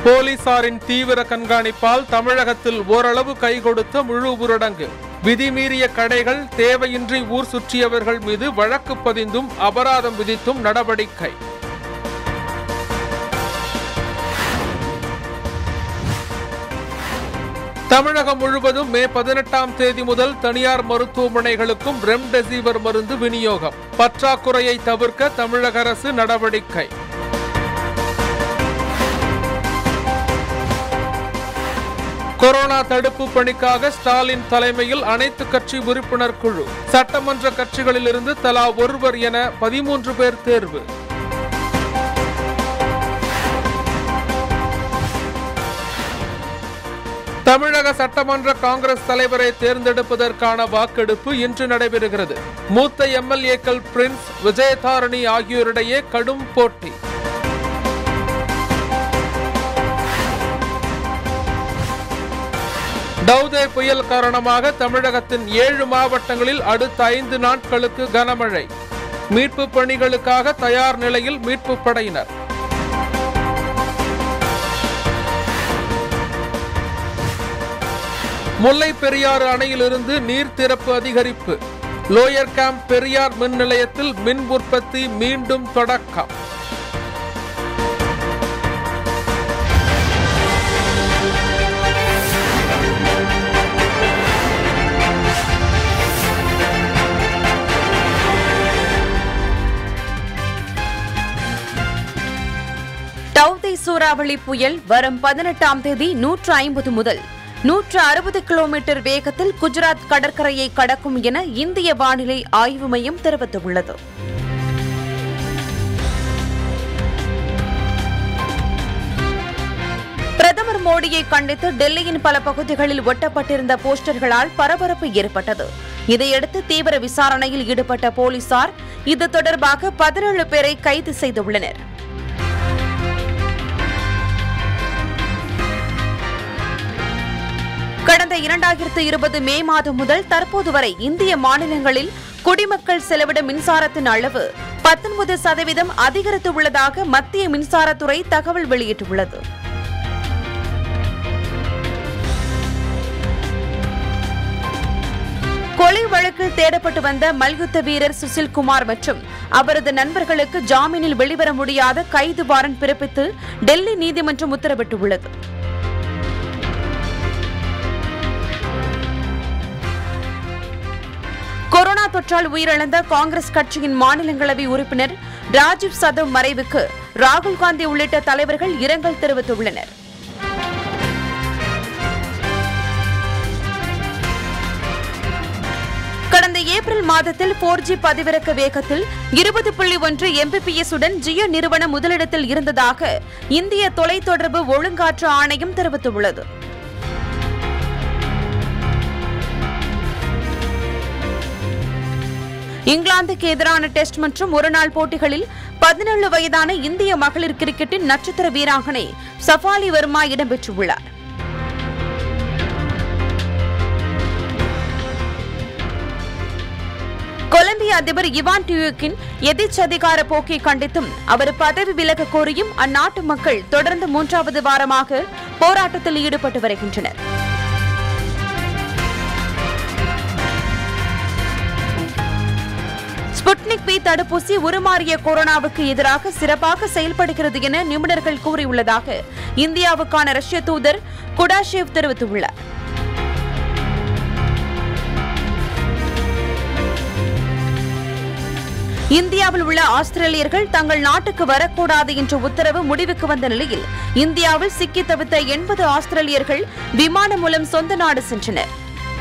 போலீசாரின் தீவிர கண்காணிப்பால் தமிழகத்தில் ஓரளவு கை கொடுத்த முழு ஊரடங்கு விதிமீறிய கடைகள் தேவையின்றி ஊர் சுற்றியவர்கள் மீது வழக்கு பதிந்தும் அபராதம் விதித்தும் நடவடிக்கை தமிழகம் முழுவதும் மே பதினெட்டாம் தேதி முதல் தனியார் மருத்துவமனைகளுக்கும் ரெம்டெசிவிர் மருந்து விநியோகம் பற்றாக்குறையை தவிர்க்க தமிழக அரசு நடவடிக்கை கொரோனா தடுப்பு பணிக்காக ஸ்டாலின் தலைமையில் அனைத்து கட்சி உறுப்பினர் குழு சட்டமன்ற கட்சிகளிலிருந்து தலா ஒருவர் என பதிமூன்று பேர் தேர்வு தமிழக சட்டமன்ற காங்கிரஸ் தலைவரை தேர்ந்தெடுப்பதற்கான வாக்கெடுப்பு இன்று நடைபெறுகிறது மூத்த எம்எல்ஏக்கள் பிரின்ஸ் விஜயதாரணி ஆகியோரிடையே கடும் போட்டி டவுதே புயல் காரணமாக தமிழகத்தின் ஏழு மாவட்டங்களில் அடுத்த ஐந்து நாட்களுக்கு கனமழை மீட்பு பணிகளுக்காக தயார் நிலையில் மீட்பு படையினர் முல்லை பெரியாறு அணையிலிருந்து நீர் திறப்பு அதிகரிப்பு லோயர் கேம்ப் பெரியார் மின் நிலையத்தில் மின் உற்பத்தி மீண்டும் தொடக்கம் டவுதே சூறாவளி புயல் வரும் பதினெட்டாம் தேதி நூற்று ஐம்பது முதல் நூற்று அறுபது கிலோமீட்டர் வேகத்தில் குஜராத் கடற்கரையை கடக்கும் என இந்திய வானிலை ஆய்வு மையம் தெரிவித்துள்ளது பிரதமர் மோடியை கண்டித்து டெல்லியின் பல பகுதிகளில் ஒட்டப்பட்டிருந்த போஸ்டர்களால் பரபரப்பு ஏற்பட்டது இதையடுத்து தீவிர விசாரணையில் ஈடுபட்ட போலீசார் இது தொடர்பாக பதினேழு பேரை கைது செய்துள்ளனர் கடந்த இரண்டாயிரத்து இருபது மே மாதம் முதல் தற்போது வரை இந்திய மாநிலங்களில் குடிமக்கள் செலவிடும் மின்சாரத்தின் அளவு பத்தொன்பது சதவீதம் அதிகரித்துள்ளதாக மத்திய மின்சாரத்துறை தகவல் வெளியிட்டுள்ளது கொலை வழக்கில் தேடப்பட்டு வந்த மல்யுத்த வீரர் சுசில் குமார் மற்றும் அவரது நண்பர்களுக்கு ஜாமீனில் வெளிவர முடியாத கைது வாரண்ட் பிறப்பித்து டெல்லி நீதிமன்றம் உத்தரவிட்டுள்ளது கொரோனா தொற்றால் உயிரிழந்த காங்கிரஸ் கட்சியின் மாநிலங்களவை உறுப்பினர் ராஜீவ் சதவ் மறைவுக்கு ராகுல் காந்தி உள்ளிட்ட தலைவர்கள் இரங்கல் தெரிவித்துள்ளனர் கடந்த ஏப்ரல் மாதத்தில் போர் ஜி பதிவிறக்க வேகத்தில் இருபது புள்ளி ஒன்று எம்பிபிஎஸ் உடன் ஜியோ நிறுவனம் முதலிடத்தில் இருந்ததாக இந்திய தொலைத்தொடர்பு ஒழுங்காற்று ஆணையம் தெரிவித்துள்ளது இங்கிலாந்துக்கு எதிரான டெஸ்ட் மற்றும் ஒருநாள் போட்டிகளில் பதினேழு வயதான இந்திய மகளிர் கிரிக்கெட்டின் நட்சத்திர வீராங்கனை சஃபாலி வர்மா இடம்பெற்றுள்ளார் கொலம்பிய அதிபர் இவான் டியூக்கின் எதிர்ச்சதிகார போக்கை கண்டித்தும் அவர் பதவி விலக கோரியும் அந்நாட்டு மக்கள் தொடர்ந்து மூன்றாவது வாரமாக போராட்டத்தில் ஈடுபட்டு வருகின்றனர் ஸ்புட்னிக் பி தடுப்பூசி உருமாறிய கொரோனாவுக்கு எதிராக சிறப்பாக செயல்படுகிறது என நிபுணர்கள் கூறியுள்ளதாக இந்தியாவுக்கான ரஷ்ய தூதர் குடாஷேவ் தெரிவித்துள்ளார் இந்தியாவில் உள்ள ஆஸ்திரேலியர்கள் தங்கள் நாட்டுக்கு வரக்கூடாது என்ற உத்தரவு முடிவுக்கு வந்த நிலையில் இந்தியாவில் சிக்கி தவித்த எண்பது ஆஸ்திரேலியர்கள் விமானம் மூலம் சொந்த நாடு சென்றனர்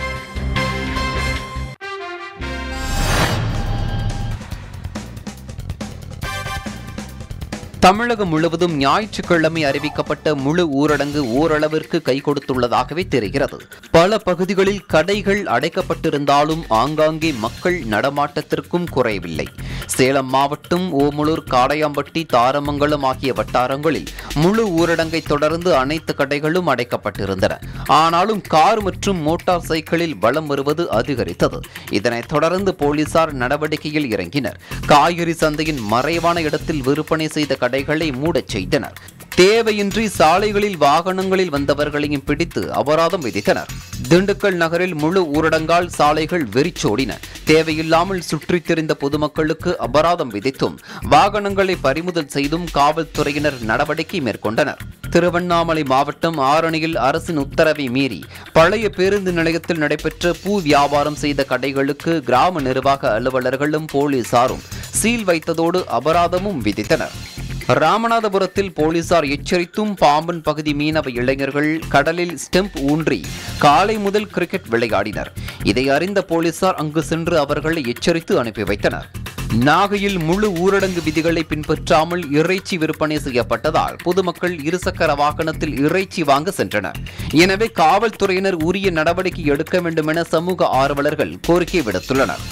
தமிழகம் முழுவதும் ஞாயிற்றுக்கிழமை அறிவிக்கப்பட்ட முழு ஊரடங்கு ஓரளவிற்கு கை கொடுத்துள்ளதாகவே தெரிகிறது பல பகுதிகளில் கடைகள் அடைக்கப்பட்டிருந்தாலும் ஆங்காங்கே மக்கள் நடமாட்டத்திற்கும் குறைவில்லை சேலம் மாவட்டம் ஓமலூர் காடையாம்பட்டி தாரமங்கலம் ஆகிய வட்டாரங்களில் முழு ஊரடங்கை தொடர்ந்து அனைத்து கடைகளும் அடைக்கப்பட்டிருந்தன ஆனாலும் கார் மற்றும் மோட்டார் சைக்கிளில் வலம் வருவது அதிகரித்தது இதனைத் தொடர்ந்து போலீசார் நடவடிக்கையில் இறங்கினர் காய்கறி சந்தையின் மறைவான இடத்தில் விற்பனை செய்த கடைகளை மூடச் செய்தனர் தேவையின்றி சாலைகளில் வாகனங்களில் வந்தவர்களையும் பிடித்து அபராதம் விதித்தனர் திண்டுக்கல் நகரில் முழு ஊரடங்கால் சாலைகள் வெறிச்சோடின தேவையில்லாமல் சுற்றித் திரிந்த பொதுமக்களுக்கு அபராதம் விதித்தும் வாகனங்களை பறிமுதல் செய்தும் காவல்துறையினர் நடவடிக்கை மேற்கொண்டனர் திருவண்ணாமலை மாவட்டம் ஆரணியில் அரசின் உத்தரவை மீறி பழைய பேருந்து நிலையத்தில் நடைபெற்ற பூ வியாபாரம் செய்த கடைகளுக்கு கிராம நிர்வாக அலுவலர்களும் போலீசாரும் சீல் வைத்ததோடு அபராதமும் விதித்தனர் ராமநாதபுரத்தில் போலீசார் எச்சரித்தும் பாம்பன் பகுதி மீனவ இளைஞர்கள் கடலில் ஸ்டெம்ப் ஊன்றி காலை முதல் கிரிக்கெட் விளையாடினர் இதை அறிந்த போலீசார் அங்கு சென்று அவர்களை எச்சரித்து அனுப்பி வைத்தனர் நாகையில் முழு ஊரடங்கு விதிகளை பின்பற்றாமல் இறைச்சி விற்பனை செய்யப்பட்டதால் பொதுமக்கள் இருசக்கர வாகனத்தில் இறைச்சி வாங்க சென்றனர் எனவே காவல்துறையினர் உரிய நடவடிக்கை எடுக்க வேண்டும் என சமூக ஆர்வலர்கள் கோரிக்கை விடுத்துள்ளனர்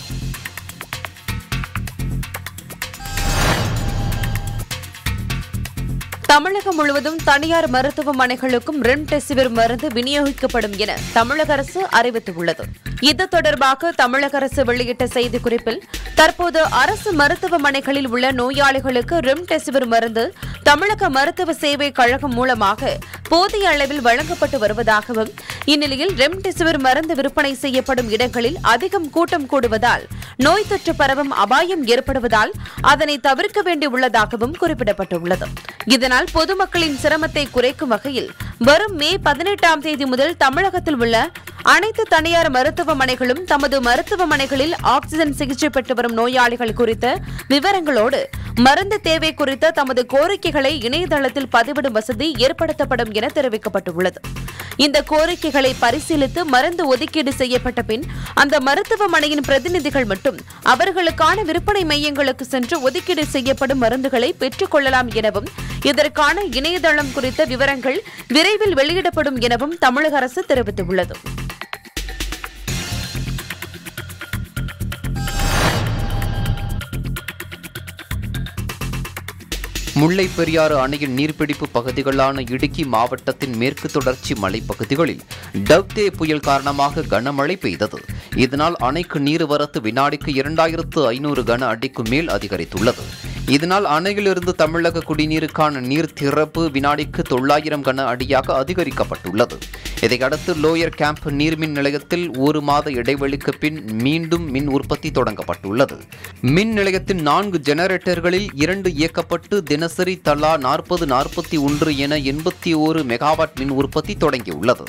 தமிழகம் முழுவதும் தனியார் மருத்துவமனைகளுக்கும் ரெம்டெசிவிர் மருந்து விநியோகிக்கப்படும் என தமிழக அரசு அறிவித்துள்ளது இது தொடர்பாக தமிழக அரசு வெளியிட்ட செய்திக்குறிப்பில் தற்போது அரசு மருத்துவமனைகளில் உள்ள நோயாளிகளுக்கு ரெம்டெசிவிர் மருந்து தமிழக மருத்துவ சேவை கழகம் மூலமாக போதிய அளவில் வழங்கப்பட்டு வருவதாகவும் இந்நிலையில் ரெம்டெசிவிர் மருந்து விற்பனை செய்யப்படும் இடங்களில் அதிகம் கூட்டம் கூடுவதால் நோய் தொற்று பரவும் அபாயம் ஏற்படுவதால் அதனை தவிர்க்க வேண்டியுள்ளதாகவும் குறிப்பிடப்பட்டுள்ளது இதனால் பொதுமக்களின் சிரமத்தை குறைக்கும் வகையில் வரும் மே பதினெட்டாம் தேதி முதல் தமிழகத்தில் உள்ள அனைத்து தனியார் மருத்துவமனைகளும் தமது மருத்துவமனைகளில் ஆக்ஸிஜன் சிகிச்சை பெற்று வரும் நோயாளிகள் குறித்த விவரங்களோடு மருந்து தேவை குறித்த தமது கோரிக்கைகளை இணையதளத்தில் பதிவிடும் வசதி ஏற்படுத்தப்படும் என தெரிவிக்கப்பட்டுள்ளது இந்த கோரிக்கைகளை பரிசீலித்து மருந்து ஒதுக்கீடு செய்யப்பட்ட பின் அந்த மருத்துவமனையின் பிரதிநிதிகள் மட்டும் அவர்களுக்கான விற்பனை மையங்களுக்கு சென்று ஒதுக்கீடு செய்யப்படும் மருந்துகளை பெற்றுக் கொள்ளலாம் எனவும் இதற்கான இணையதளம் குறித்த விவரங்கள் விரைவில் வெளியிடப்படும் எனவும் தமிழக அரசு தெரிவித்துள்ளது முல்லை பெரியாறு அணையின் நீர்பிடிப்பு பகுதிகளான இடுக்கி மாவட்டத்தின் மேற்கு தொடர்ச்சி மலைப்பகுதிகளில் டவ்தே புயல் காரணமாக கனமழை பெய்தது இதனால் அணைக்கு நீர்வரத்து வினாடிக்கு இரண்டாயிரத்து ஐநூறு கன அடிக்கு மேல் அதிகரித்துள்ளது இதனால் அணையிலிருந்து தமிழக குடிநீருக்கான நீர் திறப்பு வினாடிக்கு தொள்ளாயிரம் கன அடியாக அதிகரிக்கப்பட்டுள்ளது இதையடுத்து லோயர் கேம்ப் நீர்மின் நிலையத்தில் ஒரு மாத இடைவெளிக்கு பின் மீண்டும் மின் உற்பத்தி தொடங்கப்பட்டுள்ளது மின் நிலையத்தின் நான்கு ஜெனரேட்டர்களில் இரண்டு இயக்கப்பட்டு தினசரி தலா நாற்பது நாற்பத்தி ஒன்று என எண்பத்தி ஓரு மெகாவாட் மின் உற்பத்தி தொடங்கியுள்ளது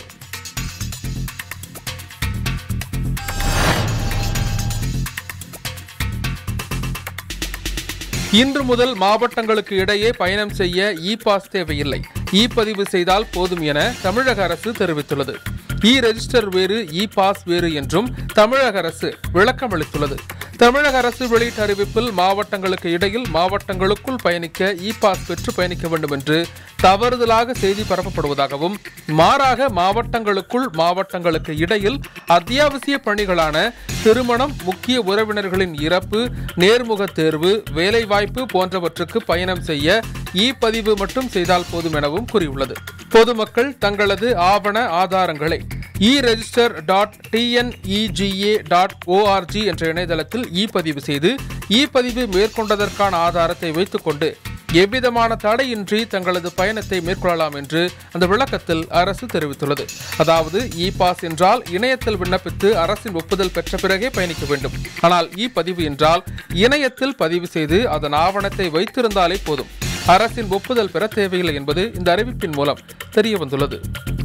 இன்று முதல் மாவட்டங்களுக்கு இடையே பயணம் செய்ய இ பாஸ் தேவையில்லை இ பதிவு செய்தால் போதும் என தமிழக அரசு தெரிவித்துள்ளது இ ரெஜிஸ்டர் வேறு இ பாஸ் வேறு என்றும் தமிழக அரசு விளக்கம் அளித்துள்ளது தமிழக அரசு வெளியிட்ட அறிவிப்பில் மாவட்டங்களுக்கு இடையில் மாவட்டங்களுக்குள் பயணிக்க இ பாஸ் பெற்று பயணிக்க வேண்டும் என்று தவறுதலாக செய்தி பரப்பப்படுவதாகவும் மாறாக மாவட்டங்களுக்குள் மாவட்டங்களுக்கு இடையில் அத்தியாவசிய பணிகளான திருமணம் முக்கிய உறவினர்களின் இறப்பு நேர்முக தேர்வு வேலைவாய்ப்பு போன்றவற்றுக்கு பயணம் செய்ய இ பதிவு மட்டும் செய்தால் போதும் எனவும் கூறியுள்ளது பொதுமக்கள் தங்களது ஆவண ஆதாரங்களை e register dot TNEGA dot ORG என்ற இணையதளத்தில் இ பதிவு செய்து இ பதிவு மேற்கொண்டதற்கான ஆதாரத்தை வைத்துக்கொண்டு எவ்விதமான தடையின்றி தங்களது பயணத்தை மேற்கொள்ளலாம் என்று அந்த விளக்கத்தில் அரசு தெரிவித்துள்ளது அதாவது இ பாஸ் என்றால் இணையத்தில் விண்ணப்பித்து அரசின் ஒப்புதல் பெற்ற பிறகே பயணிக்க வேண்டும் ஆனால் இ பதிவு என்றால் இணையத்தில் பதிவு செய்து அதன் ஆவணத்தை வைத்திருந்தாலே போதும் அரசின் ஒப்புதல் பெற தேவையில்லை என்பது இந்த அறிவிப்பின் மூலம் தெரிய வந்துள்ளது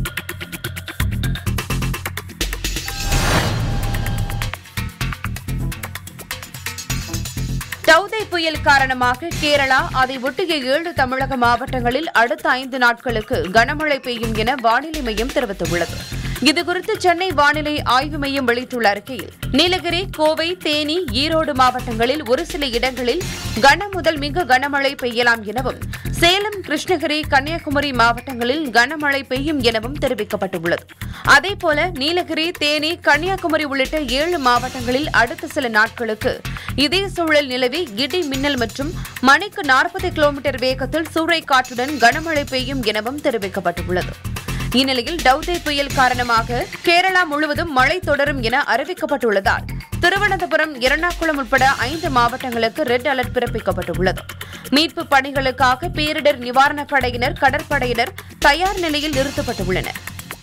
டவுதே புயல் காரணமாக கேரளா அதை ஒட்டிய ஏழு தமிழக மாவட்டங்களில் அடுத்த ஐந்து நாட்களுக்கு கனமழை பெய்யும் என வானிலை மையம் தெரிவித்துள்ளது இதுகுறித்து சென்னை வானிலை ஆய்வு மையம் வெளியிட்டுள்ள அறிக்கையில் நீலகிரி கோவை தேனி ஈரோடு மாவட்டங்களில் ஒரு சில இடங்களில் கன முதல் மிக கனமழை பெய்யலாம் எனவும் சேலம் கிருஷ்ணகிரி கன்னியாகுமரி மாவட்டங்களில் கனமழை பெய்யும் எனவும் தெரிவிக்கப்பட்டுள்ளது அதேபோல நீலகிரி தேனி கன்னியாகுமரி உள்ளிட்ட ஏழு மாவட்டங்களில் அடுத்த சில நாட்களுக்கு இதே சூழல் நிலவி இடி மின்னல் மற்றும் மணிக்கு நாற்பது கிலோமீட்டர் வேகத்தில் சூறைக்காற்றுடன் கனமழை பெய்யும் எனவும் தெரிவிக்கப்பட்டுள்ளது இந்நிலையில் டவுதே புயல் காரணமாக கேரளா முழுவதும் மழை தொடரும் என அறிவிக்கப்பட்டுள்ளதால் திருவனந்தபுரம் எர்ணாகுளம் உட்பட ஐந்து மாவட்டங்களுக்கு ரெட் அலர்ட் பிறப்பிக்கப்பட்டுள்ளது மீட்பு பணிகளுக்காக பேரிடர் நிவாரணப் படையினர் கடற்படையினர் தயார் நிலையில் நிறுத்தப்பட்டுள்ளனர்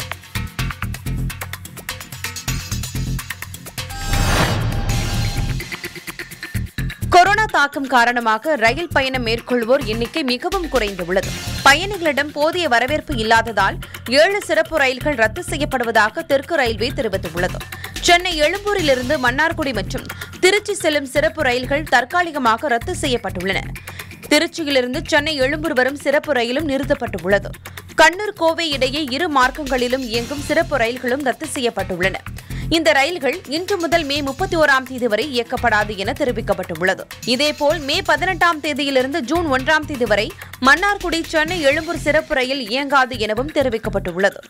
கொரோனா தாக்கம் காரணமாக ரயில் பயணம் மேற்கொள்வோர் எண்ணிக்கை மிகவும் குறைந்துள்ளது பயணிகளிடம் போதிய வரவேற்பு இல்லாததால் ஏழு சிறப்பு ரயில்கள் ரத்து செய்யப்படுவதாக தெற்கு ரயில்வே தெரிவித்துள்ளது சென்னை எழும்பூரிலிருந்து மன்னார்குடி மற்றும் திருச்சி செல்லும் சிறப்பு ரயில்கள் தற்காலிகமாக ரத்து செய்யப்பட்டுள்ளன திருச்சியிலிருந்து சென்னை எழும்பூர் வரும் சிறப்பு ரயிலும் நிறுத்தப்பட்டுள்ளது கண்ணூர் கோவை இடையே இரு மார்க்கங்களிலும் இயங்கும் சிறப்பு ரயில்களும் ரத்து செய்யப்பட்டுள்ளன இந்த ரயில்கள் இன்று முதல் மே முப்பத்தி ஓராம் தேதி வரை இயக்கப்படாது என தெரிவிக்கப்பட்டுள்ளது இதேபோல் மே பதினெட்டாம் தேதியிலிருந்து ஜூன் ஒன்றாம் தேதி வரை மன்னார்குடி சென்னை எழும்பூர் சிறப்பு ரயில் இயங்காது எனவும் தெரிவிக்கப்பட்டுள்ளது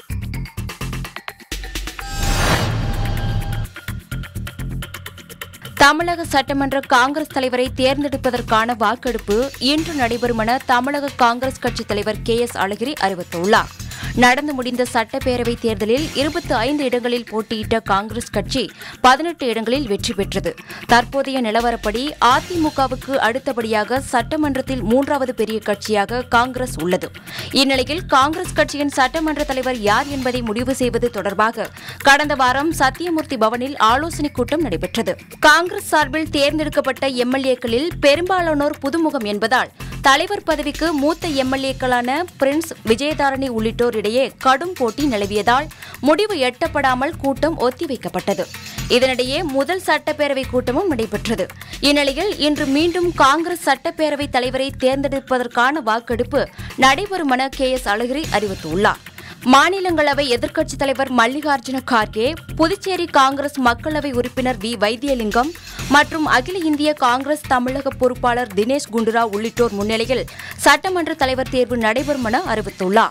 தமிழக சட்டமன்ற காங்கிரஸ் தலைவரை தேர்ந்தெடுப்பதற்கான வாக்கெடுப்பு இன்று நடைபெறும் என தமிழக காங்கிரஸ் கட்சித் தலைவர் கே எஸ் அழகிரி அறிவித்துள்ளார் நடந்து முடிந்த சட்டப்பேரவை தேர்தலில் இருபத்தி ஐந்து இடங்களில் போட்டியிட்ட காங்கிரஸ் கட்சி பதினெட்டு இடங்களில் வெற்றி பெற்றது தற்போதைய நிலவரப்படி அதிமுகவுக்கு அடுத்தபடியாக சட்டமன்றத்தில் மூன்றாவது பெரிய கட்சியாக காங்கிரஸ் உள்ளது இந்நிலையில் காங்கிரஸ் கட்சியின் சட்டமன்ற தலைவர் யார் என்பதை முடிவு செய்வது தொடர்பாக கடந்த வாரம் சத்தியமூர்த்தி பவனில் ஆலோசனைக் கூட்டம் நடைபெற்றது காங்கிரஸ் சார்பில் தேர்ந்தெடுக்கப்பட்ட எம்எல்ஏக்களில் பெரும்பாலானோர் புதுமுகம் என்பதால் தலைவர் பதவிக்கு மூத்த எம்எல்ஏக்களான பிரின்ஸ் விஜயதாரணி உள்ளிட்டோர் இடையே கடும் போட்டி நிலவியதால் முடிவு எட்டப்படாமல் கூட்டம் ஒத்திவைக்கப்பட்டது இதனிடையே முதல் சட்டப்பேரவை கூட்டமும் நடைபெற்றது இந்நிலையில் இன்று மீண்டும் காங்கிரஸ் சட்டப்பேரவை தலைவரை தேர்ந்தெடுப்பதற்கான வாக்கெடுப்பு நடைபெறும் என கே எஸ் அழகிரி அறிவித்துள்ளார் மாநிலங்களவை எதிர்க்கட்சித் தலைவர் மல்லிகார்ஜுன கார்கே புதுச்சேரி காங்கிரஸ் மக்களவை உறுப்பினர் வி வைத்தியலிங்கம் மற்றும் அகில இந்திய காங்கிரஸ் தமிழக பொறுப்பாளர் தினேஷ் குண்டுராவ் உள்ளிட்டோர் முன்னிலையில் சட்டமன்ற தலைவர் தேர்வு நடைபெறும் என அறிவித்துள்ளார்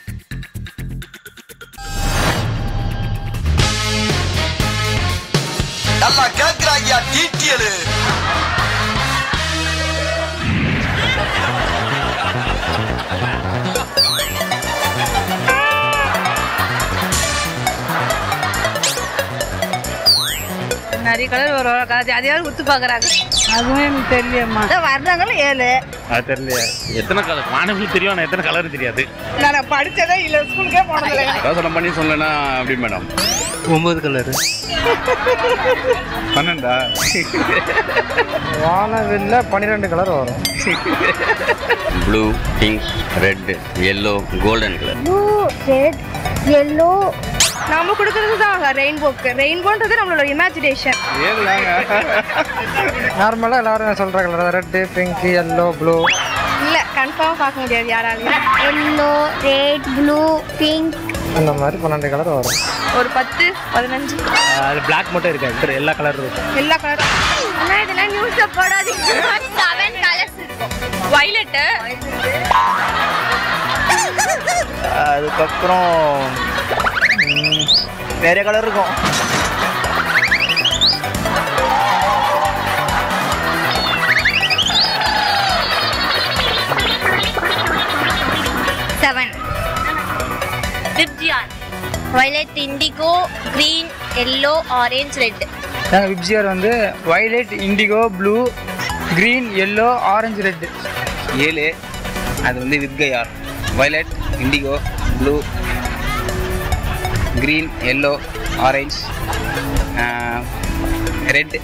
நல்லா கேக்குறாங்கயா டீட்டியலு நிறைய கலர் வரும் கலர் அதே உத்து பாக்குறாங்க அதுவும் எனக்கு தெரியலையம்மா வர்றாங்களும் ஏழு அது தெரியலையா எத்தனை கலர் மாணவர்களுக்கு தெரியும் ஆனால் எத்தனை கலர் தெரியாது நான் படிச்சதே இல்ல ஸ்கூலுக்கே போனதில்லை யோசனை பண்ணி சொல்லனா அப்படி மேடம் ஒன்பது கலர் பன்னெண்டா வானவில்ல பன்னிரெண்டு கலர் வரும் blue pink red yellow golden colour blue red yellow நாம கொடுக்கறது தான் ரெயின்போக்கு ரெயின்போன்றது நம்மளோட இமேஜினேஷன் நார்மலாக எல்லாரும் சொல்கிற colour red pink yellow blue இல்ல கன்ஃபார்மா பார்க்க முடியாது யாராலையும் எல்லோ ரெட் ப்ளூ பிங்க் அந்த மாதிரி பன்னெண்டு கலர் வரும் ஒரு பத்து பதினஞ்சு அது பிளாக் மட்டும் இருக்காது எல்லா கலர் இருக்கும் எல்லா கலரும் ஆனா இதெல்லாம் நியூஸ்ல போடாதீங்க செவன் கலர்ஸ் இருக்கும் வைலட்டு அதுக்கப்புறம் நிறைய கலர் இருக்கும் seven VIBGYOR violet indigo green yellow orange red நாங்கள் விப்ஜிஆர் வந்து violet indigo blue green yellow orange red ஏழு அது வந்து வித்கயார் violet indigo blue green yellow orange red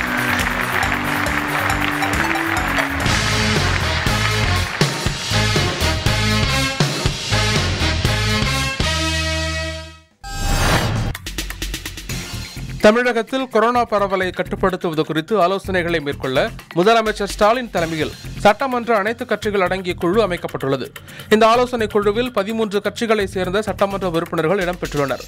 தமிழகத்தில் கொரோனா பரவலை கட்டுப்படுத்துவது குறித்து ஆலோசனைகளை மேற்கொள்ள முதலமைச்சர் ஸ்டாலின் தலைமையில் சட்டமன்ற அனைத்து கட்சிகள் அடங்கிய குழு அமைக்கப்பட்டுள்ளது இந்த ஆலோசனை குழுவில் பதிமூன்று கட்சிகளை சேர்ந்த சட்டமன்ற உறுப்பினர்கள் இடம்பெற்றுள்ளனர்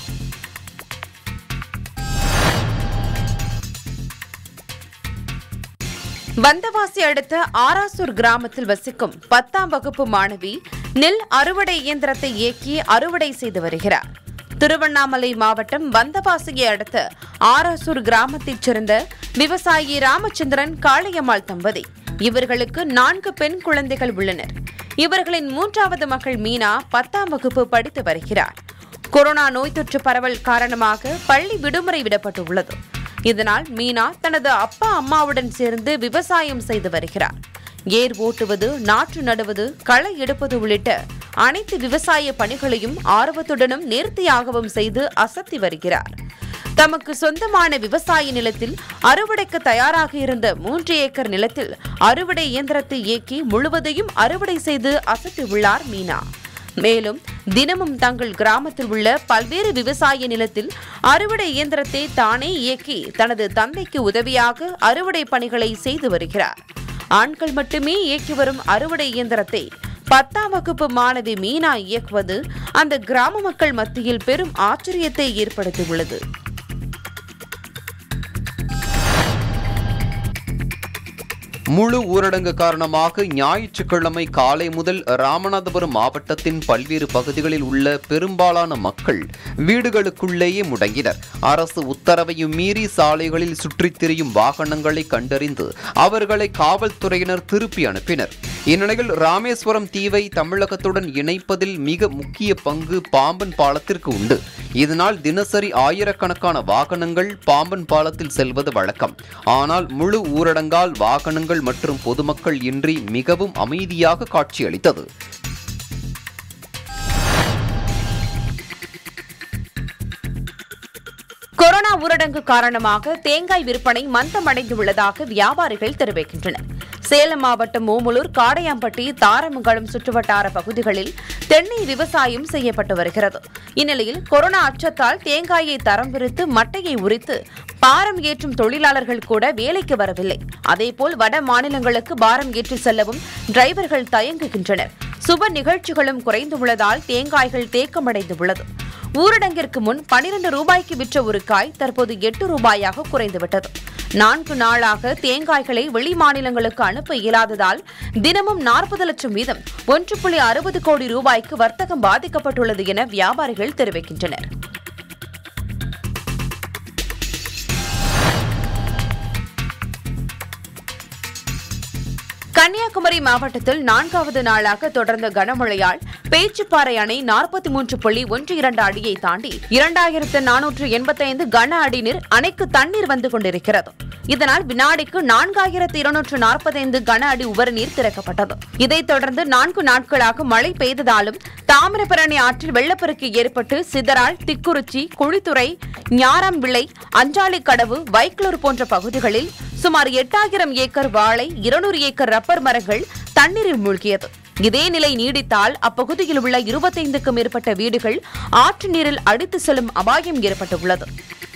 வந்தவாசி அடுத்த ஆராசூர் கிராமத்தில் வசிக்கும் பத்தாம் வகுப்பு மாணவி நெல் அறுவடை இயந்திரத்தை இயக்கி அறுவடை செய்து வருகிறார் திருவண்ணாமலை மாவட்டம் வந்தவாசியை அடுத்த ஆராசூர் கிராமத்தைச் சேர்ந்த விவசாயி ராமச்சந்திரன் காளையம்மாள் தம்பதி இவர்களுக்கு நான்கு பெண் குழந்தைகள் உள்ளனர் இவர்களின் மூன்றாவது மகள் மீனா பத்தாம் வகுப்பு படித்து வருகிறார் கொரோனா நோய் தொற்று பரவல் காரணமாக பள்ளி விடுமுறை விடப்பட்டுள்ளது இதனால் மீனா தனது அப்பா அம்மாவுடன் சேர்ந்து விவசாயம் செய்து வருகிறார் ஏர் ஓட்டுவது நாற்று நடுவது களை எடுப்பது உள்ளிட்ட அனைத்து விவசாய பணிகளையும் ஆர்வத்துடனும் நேர்த்தியாகவும் செய்து அசத்தி வருகிறார் தமக்கு சொந்தமான விவசாய நிலத்தில் அறுவடைக்கு தயாராக இருந்த மூன்று ஏக்கர் நிலத்தில் அறுவடை இயந்திரத்தை இயக்கி முழுவதையும் அறுவடை செய்து அசத்தியுள்ளார் மீனா மேலும் தினமும் தங்கள் கிராமத்தில் உள்ள பல்வேறு விவசாய நிலத்தில் அறுவடை இயந்திரத்தை தானே இயக்கி தனது தந்தைக்கு உதவியாக அறுவடை பணிகளை செய்து வருகிறார் ஆண்கள் மட்டுமே இயக்கி வரும் அறுவடை இயந்திரத்தை பத்தாம் வகுப்பு மாணவி மீனா இயக்குவது அந்த கிராம மக்கள் மத்தியில் பெரும் ஆச்சரியத்தை ஏற்படுத்தியுள்ளது முழு ஊரடங்கு காரணமாக ஞாயிற்றுக்கிழமை காலை முதல் ராமநாதபுரம் மாவட்டத்தின் பல்வேறு பகுதிகளில் உள்ள பெரும்பாலான மக்கள் வீடுகளுக்குள்ளேயே முடங்கினர் அரசு உத்தரவையும் மீறி சாலைகளில் சுற்றித் திரியும் வாகனங்களை கண்டறிந்து அவர்களை காவல்துறையினர் திருப்பி அனுப்பினர் இந்நிலையில் ராமேஸ்வரம் தீவை தமிழகத்துடன் இணைப்பதில் மிக முக்கிய பங்கு பாம்பன் பாலத்திற்கு உண்டு இதனால் தினசரி ஆயிரக்கணக்கான வாகனங்கள் பாம்பன் பாலத்தில் செல்வது வழக்கம் ஆனால் முழு ஊரடங்கால் வாகனங்கள் மற்றும் பொதுமக்கள் இன்றி மிகவும் அமைதியாக காட்சியளித்தது கொரோனா ஊரடங்கு காரணமாக தேங்காய் விற்பனை மந்தமடைந்துள்ளதாக வியாபாரிகள் தெரிவிக்கின்றனர் சேலம் மாவட்டம் ஓமலூர் காடையாம்பட்டி தாரமங்கலம் சுற்றுவட்டார பகுதிகளில் தென்னை விவசாயம் செய்யப்பட்டு வருகிறது இந்நிலையில் கொரோனா அச்சத்தால் தேங்காயை தரம் பிரித்து மட்டையை உரித்து பாரம் ஏற்றும் தொழிலாளர்கள் கூட வேலைக்கு வரவில்லை அதேபோல் வட மாநிலங்களுக்கு பாரம் ஏற்றி செல்லவும் டிரைவர்கள் தயங்குகின்றனர் சுப நிகழ்ச்சிகளும் குறைந்துள்ளதால் தேங்காய்கள் தேக்கமடைந்துள்ளது ஊரடங்கிற்கு முன் பனிரெண்டு ரூபாய்க்கு விற்ற ஒரு காய் தற்போது எட்டு ரூபாயாக குறைந்துவிட்டது நான்கு நாளாக தேங்காய்களை வெளி மாநிலங்களுக்கு அனுப்ப இயலாததால் தினமும் நாற்பது லட்சம் வீதம் ஒன்று புள்ளி அறுபது கோடி ரூபாய்க்கு வர்த்தகம் பாதிக்கப்பட்டுள்ளது என வியாபாரிகள் தெரிவிக்கின்றனர் கன்னியாகுமரி மாவட்டத்தில் நான்காவது நாளாக தொடர்ந்த கனமழையால் பேச்சுப்பாறை அணை நாற்பத்தி மூன்று புள்ளி ஒன்று இரண்டு அடியை தாண்டி இரண்டாயிரத்து நானூற்று எண்பத்தைந்து கன அடி நீர் அணைக்கு தண்ணீர் வந்து கொண்டிருக்கிறது இதனால் வினாடிக்கு நான்காயிரத்து இருநூற்று நாற்பத்தைந்து கன அடி உபரிநீர் திறக்கப்பட்டது இதைத் தொடர்ந்து நான்கு நாட்களாக மழை பெய்ததாலும் தாமிரபரணி ஆற்றில் வெள்ளப்பெருக்கு ஏற்பட்டு சிதறால் திக்குறிச்சி குழித்துறை ஞாராம்பிள்ளை அஞ்சாலி கடவு வைக்லூர் போன்ற பகுதிகளில் சுமார் எட்டாயிரம் ஏக்கர் வாழை இருநூறு ஏக்கர் ரப்பர் மரங்கள் தண்ணீரில் மூழ்கியது இதே நிலை நீடித்தால் அப்பகுதியில் உள்ள இருபத்தைந்துக்கும் மேற்பட்ட வீடுகள் ஆற்று நீரில் அடித்து செல்லும் அபாயம் ஏற்பட்டுள்ளது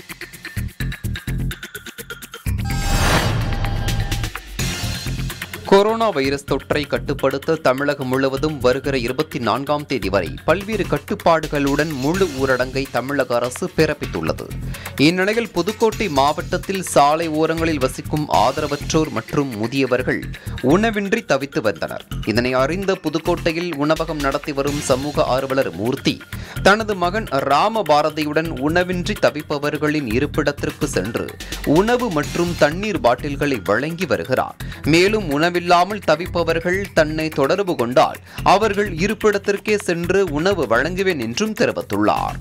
கொரோனா வைரஸ் தொற்றை கட்டுப்படுத்த தமிழகம் முழுவதும் வருகிற இருபத்தி நான்காம் தேதி வரை பல்வேறு கட்டுப்பாடுகளுடன் முழு ஊரடங்கை தமிழக அரசு பிறப்பித்துள்ளது இந்நிலையில் புதுக்கோட்டை மாவட்டத்தில் சாலை ஓரங்களில் வசிக்கும் ஆதரவற்றோர் மற்றும் முதியவர்கள் உணவின்றி தவித்து வந்தனர் இதனை அறிந்த புதுக்கோட்டையில் உணவகம் நடத்தி வரும் சமூக ஆர்வலர் மூர்த்தி தனது மகன் ராம பாரதியுடன் உணவின்றி தவிப்பவர்களின் இருப்பிடத்திற்கு சென்று உணவு மற்றும் தண்ணீர் பாட்டில்களை வழங்கி வருகிறார் மேலும் உணவில்லாமல் தவிப்பவர்கள் தன்னை தொடர்பு கொண்டால் அவர்கள் இருப்பிடத்திற்கே சென்று உணவு வழங்குவேன் என்றும் தெரிவித்துள்ளார்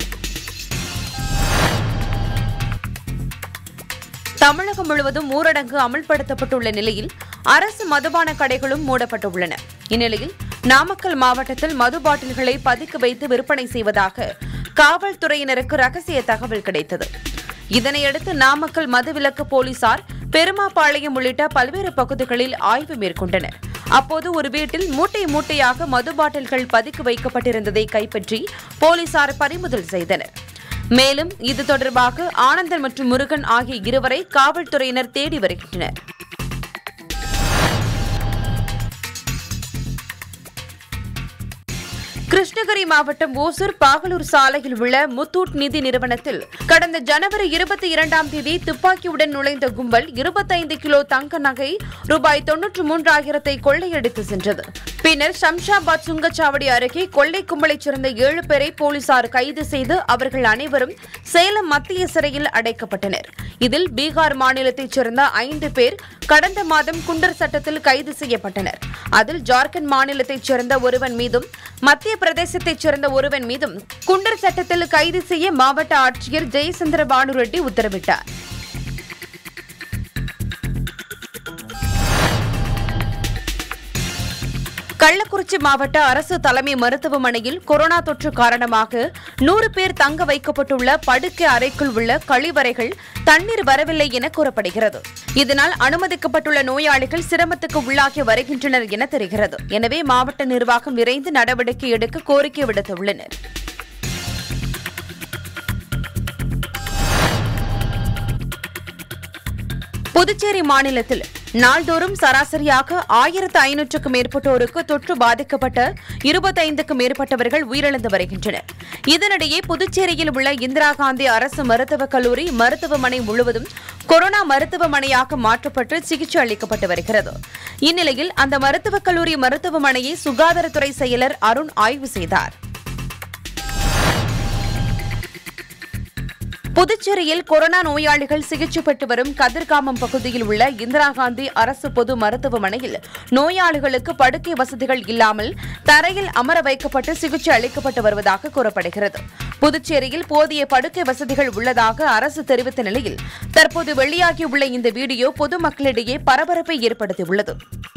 தமிழகம் முழுவதும் ஊரடங்கு அமல்படுத்தப்பட்டுள்ள நிலையில் அரசு மதுபான கடைகளும் மூடப்பட்டுள்ளன இந்நிலையில் நாமக்கல் மாவட்டத்தில் மது பாட்டில்களை பதுக்கி வைத்து விற்பனை செய்வதாக காவல்துறையினருக்கு ரகசிய தகவல் கிடைத்தது இதனையடுத்து நாமக்கல் மதுவிலக்கு போலீசார் பெருமாபாளையம் உள்ளிட்ட பல்வேறு பகுதிகளில் ஆய்வு மேற்கொண்டனர் அப்போது ஒரு வீட்டில் மூட்டை மூட்டையாக மது பாட்டில்கள் பதுக்கி வைக்கப்பட்டிருந்ததை கைப்பற்றி போலீசார் பறிமுதல் செய்தனர் மேலும் இது தொடர்பாக ஆனந்தன் மற்றும் முருகன் ஆகிய இருவரை காவல்துறையினர் தேடி வருகின்றனர் கிருஷ்ணகிரி மாவட்டம் ஓசூர் பாகலூர் சாலையில் உள்ள முத்தூட் நிதி நிறுவனத்தில் கடந்த ஜனவரி இருபத்தி இரண்டாம் தேதி துப்பாக்கியுடன் நுழைந்த கும்பல் இருபத்தைந்து கிலோ தங்க நகை ரூபாய் தொன்னூற்று மூன்றாயிரத்தை கொள்ளையடித்து சென்றது பின்னர் ஷம்ஷாபாத் சுங்கச்சாவடி அருகே கொள்ளை கும்பலைச் சேர்ந்த ஏழு பேரை போலீசார் கைது செய்து அவர்கள் அனைவரும் சேலம் மத்திய சிறையில் அடைக்கப்பட்டனர் இதில் பீகார் மாநிலத்தைச் சேர்ந்த ஐந்து பேர் கடந்த மாதம் குண்டர் சட்டத்தில் கைது செய்யப்பட்டனர் அதில் ஜார்க்கண்ட் மாநிலத்தைச் சேர்ந்த ஒருவன் மீதும் மத்திய பிரதேசத்தைச் சேர்ந்த ஒருவன் மீதும் குண்டர் சட்டத்தில் கைது செய்ய மாவட்ட ஆட்சியர் ஜெயசந்திர பானு ரெட்டி உத்தரவிட்டார் கள்ளக்குறிச்சி மாவட்ட அரசு தலைமை மருத்துவமனையில் கொரோனா தொற்று காரணமாக நூறு பேர் தங்க வைக்கப்பட்டுள்ள படுக்கை அறைக்குள் உள்ள கழிவறைகள் தண்ணீர் வரவில்லை என கூறப்படுகிறது இதனால் அனுமதிக்கப்பட்டுள்ள நோயாளிகள் சிரமத்துக்கு உள்ளாகி வருகின்றனர் என தெரிகிறது எனவே மாவட்ட நிர்வாகம் விரைந்து நடவடிக்கை எடுக்க கோரிக்கை விடுத்துள்ளனர் புதுச்சேரி மாநிலத்தில் நாள்தோறும் சராசரியாக ஆயிரத்து ஐநூற்றுக்கும் மேற்பட்டோருக்கு தொற்று பாதிக்கப்பட்ட இருபத்தைந்துக்கும் மேற்பட்டவர்கள் உயிரிழந்து வருகின்றனர் இதனிடையே புதுச்சேரியில் உள்ள இந்திரா காந்தி அரசு மருத்துவக் கல்லூரி மருத்துவமனை முழுவதும் கொரோனா மருத்துவமனையாக மாற்றப்பட்டு சிகிச்சை அளிக்கப்பட்டு வருகிறது இந்நிலையில் அந்த மருத்துவக் கல்லூரி மருத்துவமனையை சுகாதாரத்துறை செயலர் அருண் ஆய்வு செய்தார் புதுச்சேரியில் கொரோனா நோயாளிகள் சிகிச்சை பெற்று வரும் கதிர்காமம் பகுதியில் உள்ள இந்திரா காந்தி அரசு பொது மருத்துவமனையில் நோயாளிகளுக்கு படுக்கை வசதிகள் இல்லாமல் தரையில் அமர வைக்கப்பட்டு சிகிச்சை அளிக்கப்பட்டு வருவதாக கூறப்படுகிறது புதுச்சேரியில் போதிய படுக்கை வசதிகள் உள்ளதாக அரசு தெரிவித்த நிலையில் தற்போது வெளியாகியுள்ள இந்த வீடியோ பொதுமக்களிடையே பரபரப்பை ஏற்படுத்தியுள்ளது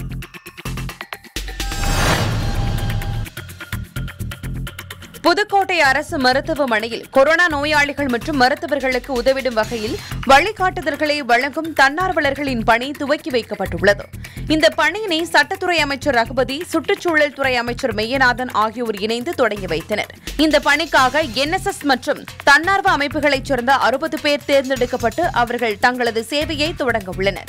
புதுக்கோட்டை அரசு மருத்துவமனையில் கொரோனா நோயாளிகள் மற்றும் மருத்துவர்களுக்கு உதவிடும் வகையில் வழிகாட்டுதல்களை வழங்கும் தன்னார்வலர்களின் பணி துவக்கி வைக்கப்பட்டுள்ளது இந்த பணியினை சட்டத்துறை அமைச்சர் ரகுபதி சுற்றுச்சூழல் துறை அமைச்சர் மெய்யநாதன் ஆகியோர் இணைந்து தொடங்கி வைத்தனர் இந்த பணிக்காக என்எஸ்எஸ் மற்றும் தன்னார்வ அமைப்புகளைச் சேர்ந்த அறுபது பேர் தேர்ந்தெடுக்கப்பட்டு அவர்கள் தங்களது சேவையை தொடங்க உள்ளனர்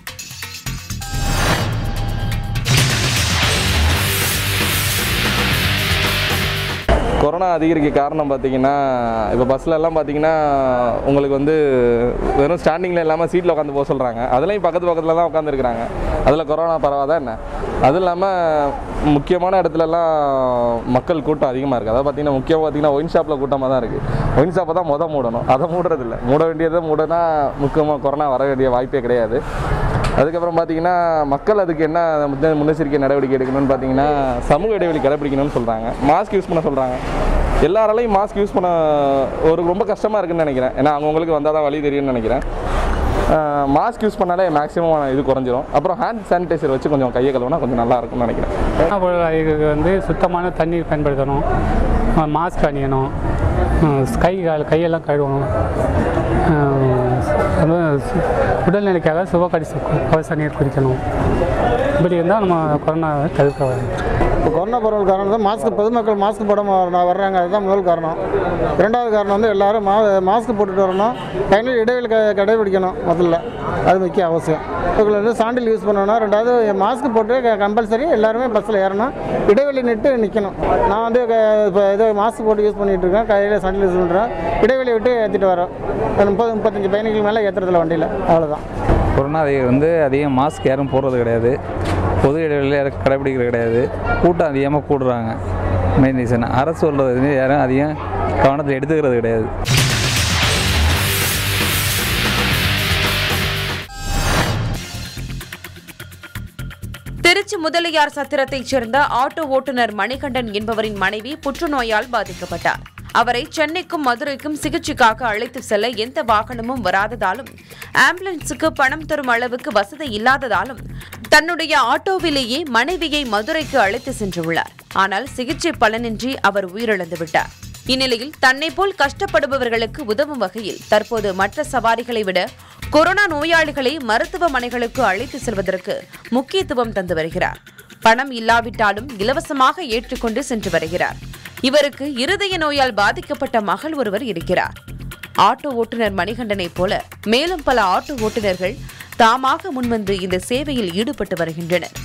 கொரோனா அதிகரிக்க காரணம் பார்த்தீங்கன்னா இப்போ பஸ்ல எல்லாம் பார்த்தீங்கன்னா உங்களுக்கு வந்து வெறும் ஸ்டாண்டிங்கில் இல்லாமல் சீட்டில் உட்காந்து போக சொல்கிறாங்க அதுலேயும் பக்கத்து பக்கத்தில் தான் உட்காந்துருக்குறாங்க அதில் கொரோனா பரவாதா என்ன அதுவும் இல்லாமல் முக்கியமான இடத்துலலாம் மக்கள் கூட்டம் அதிகமாக இருக்குது அதாவது பார்த்தீங்கன்னா முக்கியமாக பார்த்தீங்கன்னா ஒயின் ஷாப்பில் கூட்டமாக தான் இருக்குது ஒயின் ஷாப்பை தான் மொதல் மூடணும் அதை மூடுறதில்ல மூட வேண்டியதை மூடனா முக்கியமாக கொரோனா வர வேண்டிய வாய்ப்பே கிடையாது அதுக்கப்புறம் பார்த்தீங்கன்னா மக்கள் அதுக்கு என்ன முன்ன- முன்னெச்சரிக்கை நடவடிக்கை எடுக்கணும்னு பார்த்தீங்கன்னா சமூக இடைவெளி கடைபிடிக்கணும்னு சொல்கிறாங்க மாஸ்க் யூஸ் பண்ண சொல்கிறாங்க எல்லாராலையும் மாஸ்க் யூஸ் பண்ண ஒரு ரொம்ப கஷ்டமாக இருக்குன்னு நினைக்கிறேன் ஏன்னா அவங்கவுங்களுக்கு வந்தால் தான் வழி தெரியும்னு நினைக்கிறேன் மாஸ்க் யூஸ் பண்ணாலே மேக்ஸிமம் இது குறைஞ்சிரும் அப்புறம் ஹேண்ட் சானிடைசர் வச்சு கொஞ்சம் கையை கழுவுனா கொஞ்சம் நல்லா இருக்கும்னு நினைக்கிறேன் இதுக்கு வந்து சுத்தமான தண்ணீர் பயன்படுத்தணும் அஹ் மாஸ்க் அணியணும் அஹ் கை கால் கையெல்லாம் கழுவணும் அஹ் அப்புறம் சு- உடல்நிலைக்காக சுபகரிசு கவச நீர் குடிக்கணும் இப்படி இருந்தால் நம்ம கொரோனாவை தவிர்க்க வரும் இப்போ கொரோனா பரவல் காரணம் தான் மாஸ்க் பொதுமக்கள் மாஸ்க் போடாமல் வர- வர்றாங்க அதுதான் முதல் காரணம் இரண்டாவது காரணம் வந்து எல்லாரும் மா மாஸ்க் போட்டுட்டு வரணும் பயணிகள் இடைவெளி க கடைபிடிக்கணும் முதல்ல அது முக்கிய அவசியம் இவங்களை வந்து சாண்டில் யூஸ் பண்ணணும் ரெண்டாவது மாஸ்க் போட்டு கம்பல்சரி எல்லாருமே பஸ்ஸில் ஏறணும் இடைவெளி நிட்டு நிற்கணும் நான் வந்து க- இப்போ இது மாஸ்க் போட்டு யூஸ் பண்ணிகிட்டு இருக்கேன் கையில் சாண்டில் யூஸ் பண்ணுறேன் இடைவெளி விட்டு ஏற்றிட்டு வரோம் ஒரு முப்பது முப்பத்தஞ்சு பயணிகள் மேலே ஏற்றுறதில்ல வண்டியில் அவ்வளோதான் கொரோனா அதிகம் வந்து அதிகம் மாஸ்க் யாரும் போடுறது கிடையாது பொது இடைவெளியில் யாரும் கடைபிடிக்கிறது கிடையாது கூட்டம் அதிகமாக கூடுறாங்க மெயின் ரீசன் அரசு சொல்கிறது வந்து யாரும் அதிகம் கவனத்தில் எடுத்துக்கிறது கிடையாது திருச்சி முதலியார் சத்திரத்தைச் சேர்ந்த ஆட்டோ ஓட்டுநர் மணிகண்டன் என்பவரின் மனைவி புற்றுநோயால் பாதிக்கப்பட்டார் அவரை சென்னைக்கும் மதுரைக்கும் சிகிச்சைக்காக அழைத்து செல்ல எந்த வாகனமும் வராததாலும் ஆம்புலன்ஸுக்கு பணம் தரும் அளவுக்கு வசதி இல்லாததாலும் தன்னுடைய ஆட்டோவிலேயே மனைவியை மதுரைக்கு அழைத்து சென்றுள்ளார் ஆனால் சிகிச்சை பலனின்றி அவர் உயிரிழந்து விட்டார் இந்நிலையில் தன்னை போல் கஷ்டப்படுபவர்களுக்கு உதவும் வகையில் தற்போது மற்ற சவாரிகளை விட கொரோனா நோயாளிகளை மருத்துவமனைகளுக்கு அழைத்து செல்வதற்கு முக்கியத்துவம் தந்து வருகிறார் பணம் இல்லாவிட்டாலும் இலவசமாக ஏற்றுக்கொண்டு சென்று வருகிறார் இவருக்கு இருதய நோயால் பாதிக்கப்பட்ட மகள் ஒருவர் இருக்கிறார் ஆட்டோ ஓட்டுநர் மணிகண்டனைப் போல மேலும் பல ஆட்டோ ஓட்டுநர்கள் தாமாக முன்வந்து இந்த சேவையில் ஈடுபட்டு வருகின்றனர்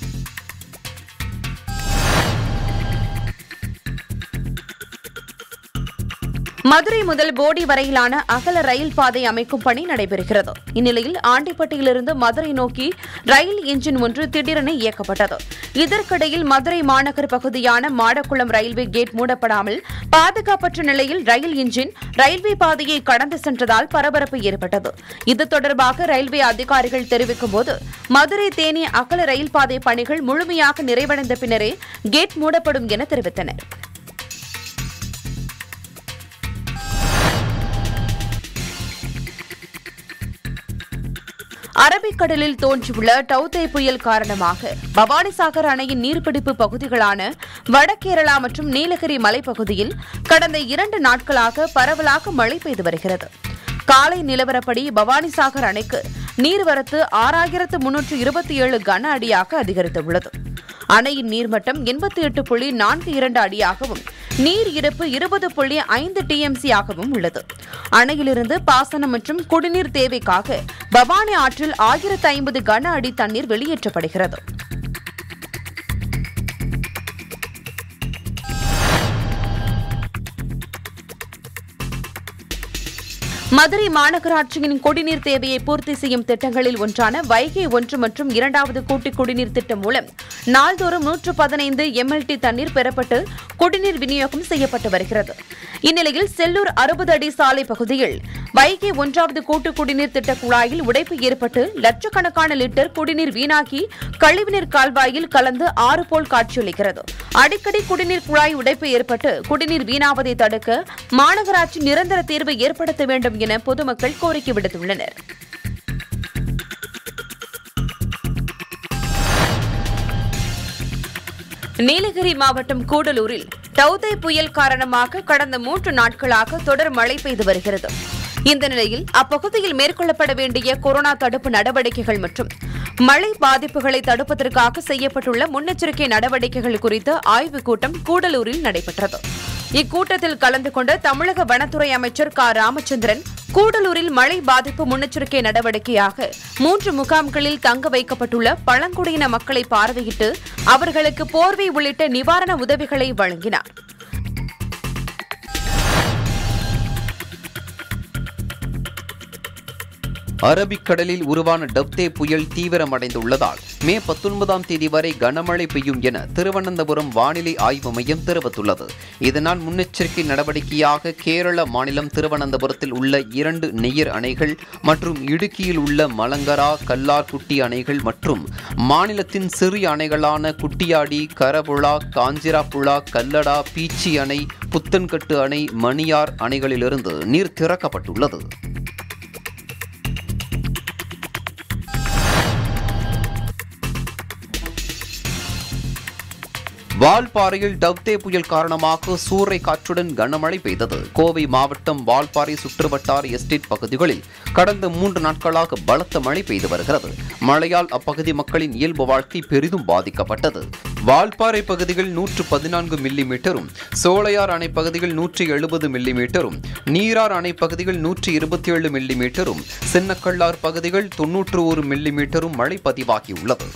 மதுரை முதல் போடி வரையிலான அகல ரயில் பாதை அமைக்கும் பணி நடைபெறுகிறது இந்நிலையில் ஆண்டிப்பட்டியிலிருந்து மதுரை நோக்கி ரயில் என்ஜின் ஒன்று திடீரென இயக்கப்பட்டது இதற்கிடையில் மதுரை மாநகர் பகுதியான மாடக்குளம் ரயில்வே கேட் மூடப்படாமல் பாதுகாப்பற்ற நிலையில் ரயில் என்ஜின் ரயில்வே பாதையை கடந்து சென்றதால் பரபரப்பு ஏற்பட்டது இது தொடர்பாக ரயில்வே அதிகாரிகள் தெரிவிக்கும் போது மதுரை தேனி அகல ரயில் பாதை பணிகள் முழுமையாக நிறைவடைந்த பின்னரே கேட் மூடப்படும் என தெரிவித்தனர் அரபிக்கடலில் தோன்றியுள்ள டவுதே புயல் காரணமாக பவானிசாகர் அணையின் நீர்பிடிப்பு பகுதிகளான வடகேரளா மற்றும் நீலகிரி மலைப்பகுதியில் கடந்த இரண்டு நாட்களாக பரவலாக மழை பெய்து வருகிறது காலை நிலவரப்படி பவானிசாகர் அணைக்கு நீர்வரத்து ஆறாயிரத்து முன்னூற்று இருபத்தி ஏழு கன அடியாக அதிகரித்துள்ளது அணையின் நீர்மட்டம் எண்பத்தி எட்டு புள்ளி நான்கு இரண்டு அடியாகவும் நீர் இருப்பு இருபது புள்ளி ஐந்து டிஎம்சி ஆகவும் உள்ளது அணையிலிருந்து பாசனம் மற்றும் குடிநீர் தேவைக்காக பவானி ஆற்றில் ஆயிரத்து ஐம்பது கன அடி தண்ணீர் வெளியேற்றப்படுகிறது மதுரை மாநகராட்சியின் குடிநீர் தேவையை பூர்த்தி செய்யும் திட்டங்களில் ஒன்றான வைகை ஒன்று மற்றும் இரண்டாவது கூட்டு குடிநீர் திட்டம் மூலம் நாள்தோறும் நூற்று பதினைந்து எம்எல்டி தண்ணீர் பெறப்பட்டு குடிநீர் விநியோகம் செய்யப்பட்டு வருகிறது இந்நிலையில் செல்லூர் அறுபது அடி சாலை பகுதியில் வைகை ஒன்றாவது கூட்டு குடிநீர் திட்ட குழாயில் உடைப்பு ஏற்பட்டு லட்சக்கணக்கான லிட்டர் குடிநீர் வீணாகி கழிவுநீர் கால்வாயில் கலந்து ஆறு போல் காட்சியளிக்கிறது அடிக்கடி குடிநீர் குழாய் உடைப்பு ஏற்பட்டு குடிநீர் வீணாவதை தடுக்க மாநகராட்சி நிரந்தர தீர்வை ஏற்படுத்த வேண்டும் என பொதுமக்கள் கோரிக்கை விடுத்துள்ளனர் நீலகிரி மாவட்டம் கூடலூரில் டவுதே புயல் காரணமாக கடந்த மூன்று நாட்களாக தொடர் மழை பெய்து வருகிறது இந்த நிலையில் அப்பகுதியில் மேற்கொள்ளப்பட வேண்டிய கொரோனா தடுப்பு நடவடிக்கைகள் மற்றும் மழை பாதிப்புகளை தடுப்பதற்காக செய்யப்பட்டுள்ள முன்னெச்சரிக்கை நடவடிக்கைகள் குறித்த ஆய்வுக் கூட்டம் கூடலூரில் நடைபெற்றது இக்கூட்டத்தில் கலந்து கொண்ட தமிழக வனத்துறை அமைச்சர் க ராமச்சந்திரன் கூடலூரில் மழை பாதிப்பு முன்னெச்சரிக்கை நடவடிக்கையாக மூன்று முகாம்களில் தங்க வைக்கப்பட்டுள்ள பழங்குடியின மக்களை பார்வையிட்டு அவர்களுக்கு போர்வை உள்ளிட்ட நிவாரண உதவிகளை வழங்கினார் அரபிக்கடலில் உருவான டப்தே புயல் தீவிரமடைந்துள்ளதால் மே பத்தொன்பதாம் தேதி வரை கனமழை பெய்யும் என திருவனந்தபுரம் வானிலை ஆய்வு மையம் தெரிவித்துள்ளது இதனால் முன்னெச்சரிக்கை நடவடிக்கையாக கேரள மாநிலம் திருவனந்தபுரத்தில் உள்ள இரண்டு நெய்யர் அணைகள் மற்றும் இடுக்கியில் உள்ள மலங்கரா கல்லார்குட்டி அணைகள் மற்றும் மாநிலத்தின் சிறிய அணைகளான குட்டியாடி கரபுழா காஞ்சிராப்புழா கல்லடா பீச்சி அணை புத்தன்கட்டு அணை மணியார் அணைகளிலிருந்து நீர் திறக்கப்பட்டுள்ளது வால்பாறையில் டவ்தே புயல் காரணமாக சூறை காற்றுடன் கனமழை பெய்தது கோவை மாவட்டம் வால்பாறை சுற்றுவட்டார எஸ்டேட் பகுதிகளில் கடந்த மூன்று நாட்களாக பலத்த மழை பெய்து வருகிறது மழையால் அப்பகுதி மக்களின் இயல்பு வாழ்க்கை பெரிதும் பாதிக்கப்பட்டது வால்பாறை பகுதிகள் நூற்று பதினான்கு மில்லி மீட்டரும் சோழையார் அணை பகுதிகள் நூற்றி எழுபது மில்லி மீட்டரும் நீரார் அணை பகுதிகள் நூற்றி இருபத்தி ஏழு மில்லி மீட்டரும் சின்னக்கல்லார் பகுதிகள் தொன்னூற்று ஒரு மில்லி மீட்டரும் மழை பதிவாகியுள்ளது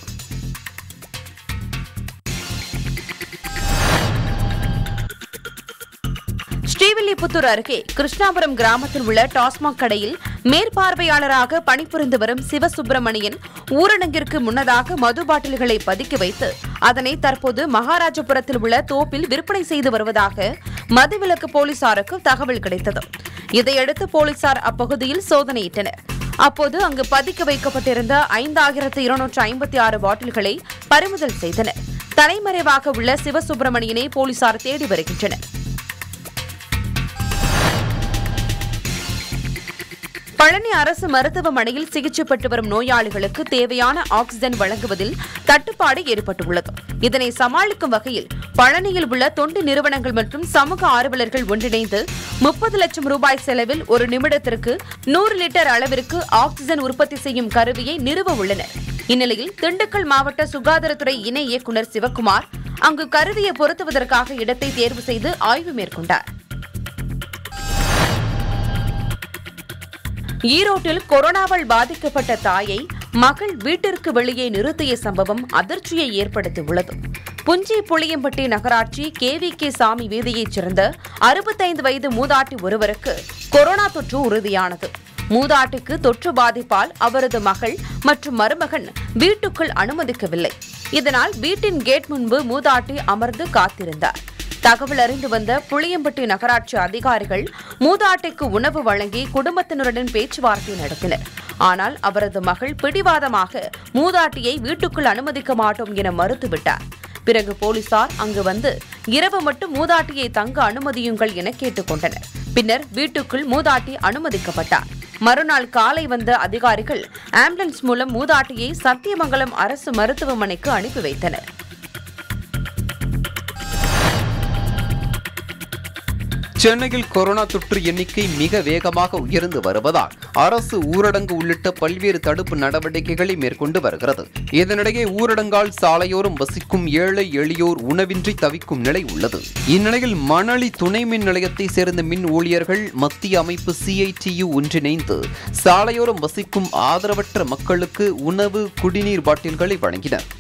ஸ்ரீவில்லிபுத்தூர் அருகே கிருஷ்ணாபுரம் கிராமத்தில் உள்ள டாஸ்மாக் கடையில் மேற்பார்வையாளராக பணிபுரிந்து வரும் சிவசுப்பிரமணியன் ஊரடங்கிற்கு முன்னதாக மது பாட்டில்களை பதுக்கி வைத்து அதனை தற்போது மகாராஜபுரத்தில் உள்ள தோப்பில் விற்பனை செய்து வருவதாக மதுவிலக்கு போலீசாருக்கு தகவல் கிடைத்தது இதையடுத்து போலீசார் அப்பகுதியில் சோதனையிட்டனர் அப்போது அங்கு பதுக்கி வைக்கப்பட்டிருந்த ஐந்தாயிரத்து இருநூற்று ஐம்பத்தி ஆறு பாட்டில்களை பறிமுதல் செய்தனர் தலைமறைவாக உள்ள சிவசுப்பிரமணியனை போலீசார் தேடி வருகின்றனர் பழனி அரசு மருத்துவமனையில் சிகிச்சை பெற்று வரும் நோயாளிகளுக்கு தேவையான ஆக்ஸிஜன் வழங்குவதில் தட்டுப்பாடு ஏற்பட்டுள்ளது இதனை சமாளிக்கும் வகையில் பழனியில் உள்ள தொண்டு நிறுவனங்கள் மற்றும் சமூக ஆர்வலர்கள் ஒன்றிணைந்து முப்பது லட்சம் ரூபாய் செலவில் ஒரு நிமிடத்திற்கு நூறு லிட்டர் அளவிற்கு ஆக்ஸிஜன் உற்பத்தி செய்யும் கருவியை நிறுவ உள்ளனர் இந்நிலையில் திண்டுக்கல் மாவட்ட சுகாதாரத்துறை இணை இயக்குநர் சிவக்குமார் அங்கு கருவியை பொருத்துவதற்காக இடத்தை தேர்வு செய்து ஆய்வு மேற்கொண்டார் ஈரோட்டில் கொரோனாவால் பாதிக்கப்பட்ட தாயை மகள் வீட்டிற்கு வெளியே நிறுத்திய சம்பவம் அதிர்ச்சியை ஏற்படுத்தியுள்ளது புஞ்சி புளியம்பட்டி நகராட்சி கேவி கே சாமி வீதியைச் சேர்ந்த அறுபத்தைந்து வயது மூதாட்டி ஒருவருக்கு கொரோனா தொற்று உறுதியானது மூதாட்டிக்கு தொற்று பாதிப்பால் அவரது மகள் மற்றும் மருமகன் வீட்டுக்குள் அனுமதிக்கவில்லை இதனால் வீட்டின் கேட் முன்பு மூதாட்டி அமர்ந்து காத்திருந்தார் தகவல் அறிந்து வந்த புளியம்பட்டி நகராட்சி அதிகாரிகள் மூதாட்டிக்கு உணவு வழங்கி குடும்பத்தினருடன் பேச்சுவார்த்தை நடத்தினர் ஆனால் அவரது மகள் பிடிவாதமாக மூதாட்டியை வீட்டுக்குள் அனுமதிக்க மாட்டோம் என மறுத்துவிட்டார் பிறகு போலீசார் அங்கு வந்து இரவு மட்டும் மூதாட்டியை தங்க அனுமதியுங்கள் என கேட்டுக்கொண்டனர் பின்னர் வீட்டுக்குள் மூதாட்டி அனுமதிக்கப்பட்டார் மறுநாள் காலை வந்த அதிகாரிகள் ஆம்புலன்ஸ் மூலம் மூதாட்டியை சத்தியமங்கலம் அரசு மருத்துவமனைக்கு அனுப்பி வைத்தனர் சென்னையில் கொரோனா தொற்று எண்ணிக்கை மிக வேகமாக உயர்ந்து வருவதால் அரசு ஊரடங்கு உள்ளிட்ட பல்வேறு தடுப்பு நடவடிக்கைகளை மேற்கொண்டு வருகிறது இதனிடையே ஊரடங்கால் சாலையோரம் வசிக்கும் ஏழை எளியோர் உணவின்றி தவிக்கும் நிலை உள்ளது இந்நிலையில் மணலி துணை மின் நிலையத்தை சேர்ந்த மின் ஊழியர்கள் மத்திய அமைப்பு சிஐடியு ஒன்றிணைந்து சாலையோரம் வசிக்கும் ஆதரவற்ற மக்களுக்கு உணவு குடிநீர் பாட்டில்களை வழங்கினர்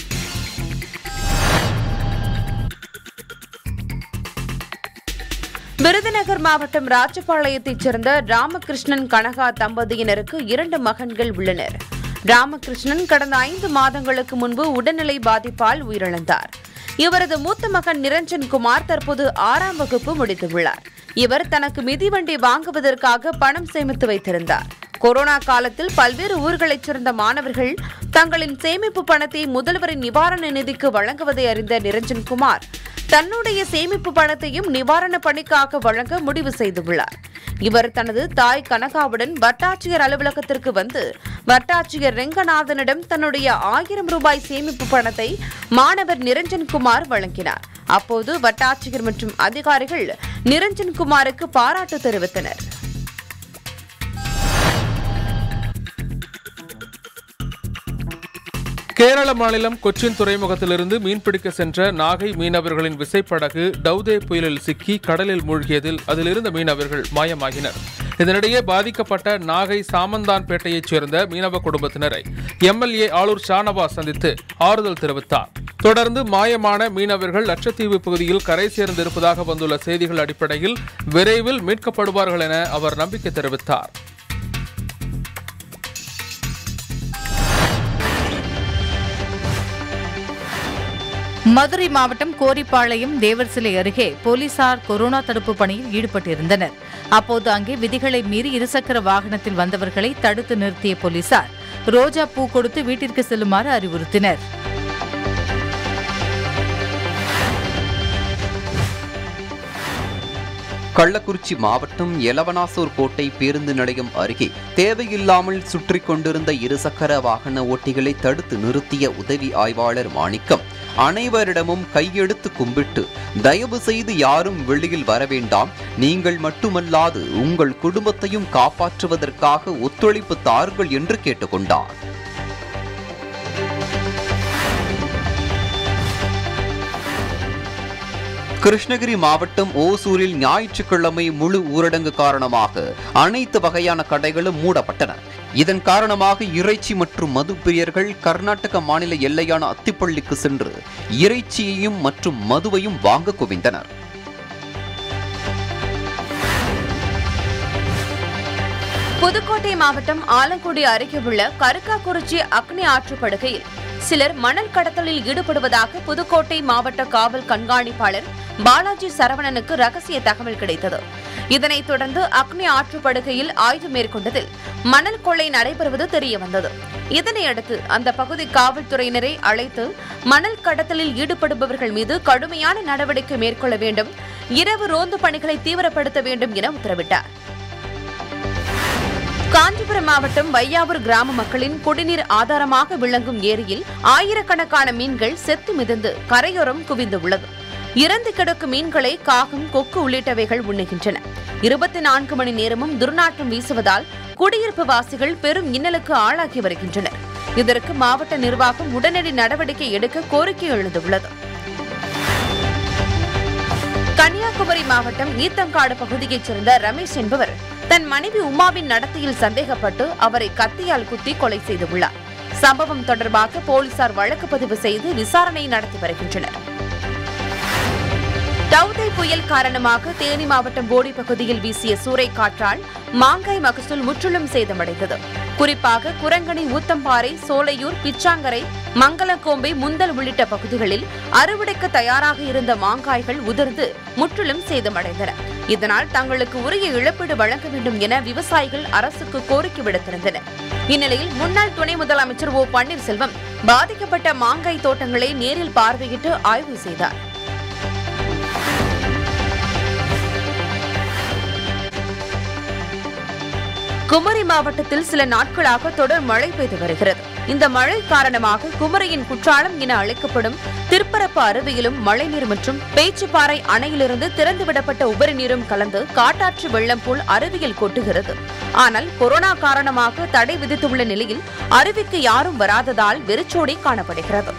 விருதுநகர் மாவட்டம் ராஜபாளையத்தைச் சேர்ந்த ராமகிருஷ்ணன் கனகா தம்பதியினருக்கு இரண்டு மகன்கள் உள்ளனர் ராமகிருஷ்ணன் கடந்த ஐந்து மாதங்களுக்கு முன்பு உடல்நிலை பாதிப்பால் உயிரிழந்தார் இவரது மூத்த மகன் நிரஞ்சன் குமார் தற்போது ஆறாம் வகுப்பு முடித்துள்ளார் இவர் தனக்கு மிதிவண்டி வாங்குவதற்காக பணம் சேமித்து வைத்திருந்தார் கொரோனா காலத்தில் பல்வேறு ஊர்களைச் சேர்ந்த மாணவர்கள் தங்களின் சேமிப்பு பணத்தை முதல்வரின் நிவாரண நிதிக்கு வழங்குவதை அறிந்த நிரஞ்சன் குமார் தன்னுடைய சேமிப்பு பணத்தையும் நிவாரண பணிக்காக வழங்க முடிவு செய்துள்ளார் இவர் தனது தாய் கனகாவுடன் வட்டாட்சியர் அலுவலகத்திற்கு வந்து வட்டாட்சியர் ரெங்கநாதனிடம் தன்னுடைய ஆயிரம் ரூபாய் சேமிப்பு பணத்தை மாணவர் நிரஞ்சன் குமார் வழங்கினார் அப்போது வட்டாட்சியர் மற்றும் அதிகாரிகள் நிரஞ்சன் குமாருக்கு பாராட்டு தெரிவித்தனர் கேரள மாநிலம் கொச்சின் துறைமுகத்திலிருந்து மீன்பிடிக்க சென்ற நாகை மீனவர்களின் விசைப்படகு டவுதே புயலில் சிக்கி கடலில் மூழ்கியதில் அதிலிருந்த மீனவர்கள் மாயமாகினர் இதனிடையே பாதிக்கப்பட்ட நாகை சாமந்தான்பேட்டையைச் சேர்ந்த மீனவ குடும்பத்தினரை எம்எல்ஏ ஆளூர் ஷானவாஸ் சந்தித்து ஆறுதல் தெரிவித்தார் தொடர்ந்து மாயமான மீனவர்கள் லட்சத்தீவு பகுதியில் கரை சேர்ந்திருப்பதாக வந்துள்ள செய்திகள் அடிப்படையில் விரைவில் மீட்கப்படுவார்கள் என அவர் நம்பிக்கை தெரிவித்தார் மதுரை மாவட்டம் கோரிப்பாளையம் தேவர் சிலை அருகே போலீசார் கொரோனா தடுப்பு பணியில் ஈடுபட்டிருந்தனர் அப்போது அங்கே விதிகளை மீறி இருசக்கர வாகனத்தில் வந்தவர்களை தடுத்து நிறுத்திய போலீசார் ரோஜா பூ கொடுத்து வீட்டிற்கு செல்லுமாறு அறிவுறுத்தினர் கள்ளக்குறிச்சி மாவட்டம் எலவனாசூர் கோட்டை பேருந்து நிலையம் அருகே தேவையில்லாமல் சுற்றி கொண்டிருந்த இருசக்கர வாகன ஓட்டிகளை தடுத்து நிறுத்திய உதவி ஆய்வாளர் மாணிக்கம் அனைவரிடமும் கையெடுத்து கும்பிட்டு தயவு செய்து யாரும் வெளியில் வர வேண்டாம் நீங்கள் மட்டுமல்லாது உங்கள் குடும்பத்தையும் காப்பாற்றுவதற்காக ஒத்துழைப்பு தாருங்கள் என்று கேட்டுக்கொண்டார் கிருஷ்ணகிரி மாவட்டம் ஓசூரில் ஞாயிற்றுக்கிழமை முழு ஊரடங்கு காரணமாக அனைத்து வகையான கடைகளும் மூடப்பட்டன இதன் காரணமாக இறைச்சி மற்றும் மது பிரியர்கள் கர்நாடக மாநில எல்லையான அத்திப்பள்ளிக்கு சென்று இறைச்சியையும் மற்றும் மதுவையும் வாங்க குவிந்தனர் புதுக்கோட்டை மாவட்டம் ஆலங்குடி அருகே உள்ள கருக்காக்குறிச்சி அக்னி ஆற்றுப்படுகையில் சிலர் மணல் கடத்தலில் ஈடுபடுவதாக புதுக்கோட்டை மாவட்ட காவல் கண்காணிப்பாளர் பாலாஜி சரவணனுக்கு ரகசிய தகவல் கிடைத்தது இதனைத் தொடர்ந்து அக்னி ஆற்றுப்படுகையில் ஆய்வு மேற்கொண்டதில் மணல் கொள்ளை நடைபெறுவது தெரியவந்தது இதனையடுத்து அந்த பகுதி காவல்துறையினரை அழைத்து மணல் கடத்தலில் ஈடுபடுபவர்கள் மீது கடுமையான நடவடிக்கை மேற்கொள்ள வேண்டும் இரவு ரோந்து பணிகளை தீவிரப்படுத்த வேண்டும் என உத்தரவிட்டார் காஞ்சிபுரம் மாவட்டம் வையாவூர் கிராம மக்களின் குடிநீர் ஆதாரமாக விளங்கும் ஏரியில் ஆயிரக்கணக்கான மீன்கள் செத்து மிதந்து கரையோரம் குவிந்துள்ளது இறந்து கிடக்கும் மீன்களை காகம் கொக்கு உள்ளிட்டவைகள் உண்ணுகின்றன இருபத்தி நான்கு மணி நேரமும் துர்நாற்றம் வீசுவதால் குடியிருப்பு வாசிகள் பெரும் இன்னலுக்கு ஆளாகி வருகின்றனர் இதற்கு மாவட்ட நிர்வாகம் உடனடி நடவடிக்கை எடுக்க கோரிக்கை எழுந்துள்ளது கன்னியாகுமரி மாவட்டம் ஈத்தங்காடு பகுதியைச் சேர்ந்த ரமேஷ் என்பவர் தன் மனைவி உமாவின் நடத்தையில் சந்தேகப்பட்டு அவரை கத்தியால் குத்தி கொலை செய்துள்ளார் சம்பவம் தொடர்பாக போலீசார் வழக்கு பதிவு செய்து விசாரணை நடத்தி வருகின்றனர் டவுதே புயல் காரணமாக தேனி மாவட்டம் போடி பகுதியில் வீசிய சூறைக்காற்றால் மாங்காய் மகசூல் முற்றிலும் சேதமடைந்தது குறிப்பாக குரங்கணி ஊத்தம்பாறை சோலையூர் பிச்சாங்கரை மங்களக்கோம்பை முந்தல் உள்ளிட்ட பகுதிகளில் அறுவடைக்கு தயாராக இருந்த மாங்காய்கள் உதிர்ந்து முற்றிலும் சேதமடைந்தன இதனால் தங்களுக்கு உரிய இழப்பீடு வழங்க வேண்டும் என விவசாயிகள் அரசுக்கு கோரிக்கை விடுத்திருந்தனர் இந்நிலையில் முன்னாள் துணை முதலமைச்சர் ஓ பன்னீர்செல்வம் பாதிக்கப்பட்ட மாங்காய் தோட்டங்களை நேரில் பார்வையிட்டு ஆய்வு செய்தார் குமரி மாவட்டத்தில் சில நாட்களாக தொடர் மழை பெய்து வருகிறது இந்த மழை காரணமாக குமரியின் குற்றாலம் என அழைக்கப்படும் திருப்பரப்பு அருவியிலும் மழைநீர் மற்றும் பேச்சுப்பாறை அணையிலிருந்து திறந்துவிடப்பட்ட உபரி நீரும் கலந்து காட்டாற்று வெள்ளம் போல் அருவியில் கொட்டுகிறது ஆனால் கொரோனா காரணமாக தடை விதித்துள்ள நிலையில் அருவிக்கு யாரும் வராததால் வெறிச்சோடி காணப்படுகிறது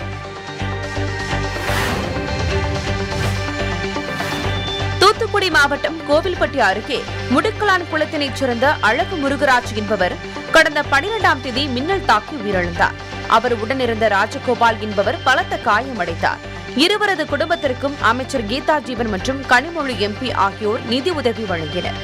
தூத்துக்குடி மாவட்டம் கோவில்பட்டி அருகே முடுக்கலான் குளத்தினைச் சேர்ந்த அழகு முருகராஜ் என்பவர் கடந்த பனிரெண்டாம் தேதி மின்னல் தாக்கி உயிரிழந்தார் அவர் உடனிருந்த ராஜகோபால் என்பவர் பலத்த காயமடைந்தார் இருவரது குடும்பத்திற்கும் அமைச்சர் கீதா ஜீவன் மற்றும் கனிமொழி எம்பி ஆகியோர் நிதி உதவி வழங்கினர்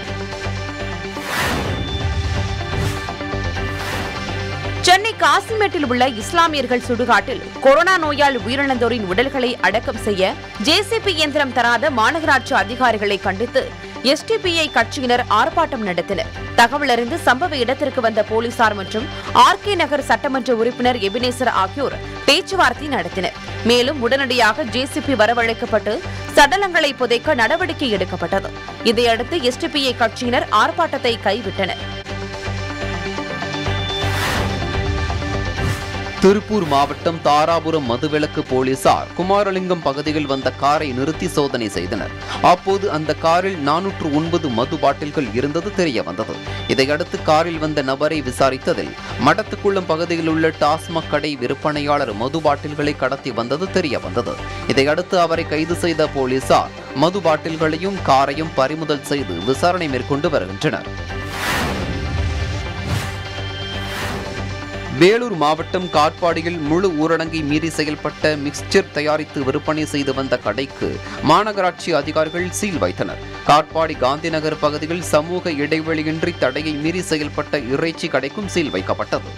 சென்னை காசிமேட்டில் உள்ள இஸ்லாமியர்கள் சுடுகாட்டில் கொரோனா நோயால் உயிரிழந்தோரின் உடல்களை அடக்கம் செய்ய ஜேசிபி இயந்திரம் தராத மாநகராட்சி அதிகாரிகளை கண்டித்து எஸ்டிபிஐ கட்சியினர் ஆர்ப்பாட்டம் நடத்தினர் தகவல் அறிந்து சம்பவ இடத்திற்கு வந்த போலீசார் மற்றும் ஆர்கே நகர் சட்டமன்ற உறுப்பினர் எபினேசர் ஆகியோர் பேச்சுவார்த்தை நடத்தினர் மேலும் உடனடியாக ஜேசிபி வரவழைக்கப்பட்டு சடலங்களை புதைக்க நடவடிக்கை எடுக்கப்பட்டது இதையடுத்து எஸ்டிபிஐ கட்சியினர் ஆர்ப்பாட்டத்தை கைவிட்டனர் திருப்பூர் மாவட்டம் தாராபுரம் மதுவிலக்கு போலீசார் குமாரலிங்கம் பகுதியில் வந்த காரை நிறுத்தி சோதனை செய்தனர் அப்போது அந்த காரில் நானூற்று ஒன்பது மது பாட்டில்கள் இருந்தது தெரிய வந்தது இதையடுத்து காரில் வந்த நபரை விசாரித்ததில் மடத்துக்குளம் பகுதியில் உள்ள டாஸ்மாக் கடை விற்பனையாளர் மது பாட்டில்களை கடத்தி வந்தது தெரிய வந்தது இதையடுத்து அவரை கைது செய்த போலீசார் மது பாட்டில்களையும் காரையும் பறிமுதல் செய்து விசாரணை மேற்கொண்டு வருகின்றனர் வேலூர் மாவட்டம் காட்பாடியில் முழு ஊரடங்கை மீறி செயல்பட்ட மிக்ஸ்சர் தயாரித்து விற்பனை செய்து வந்த கடைக்கு மாநகராட்சி அதிகாரிகள் சீல் வைத்தனர் காட்பாடி காந்திநகர் பகுதியில் சமூக இடைவெளியின்றி தடையை மீறி செயல்பட்ட இறைச்சி கடைக்கும் சீல் வைக்கப்பட்டது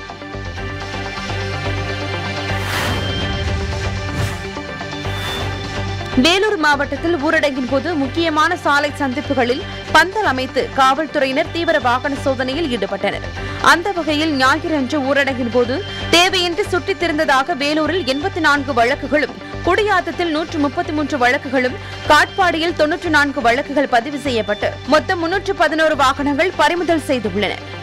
வேலூர் மாவட்டத்தில் ஊரடங்கின் போது முக்கியமான சாலை சந்திப்புகளில் பந்தல் அமைத்து காவல்துறையினர் தீவிர வாகன சோதனையில் ஈடுபட்டனர் அந்த வகையில் ஞாயிறன்று ஊரடங்கின் போது தேவையின்றி சுற்றித் திரிந்ததாக வேலூரில் எண்பத்தி நான்கு வழக்குகளும் குடியாத்தத்தில் நூற்று முப்பத்தி மூன்று வழக்குகளும் காட்பாடியில் தொன்னூற்று நான்கு வழக்குகள் பதிவு செய்யப்பட்டு மொத்தம் முன்னூற்று பதினோரு வாகனங்கள் பறிமுதல் செய்துள்ளன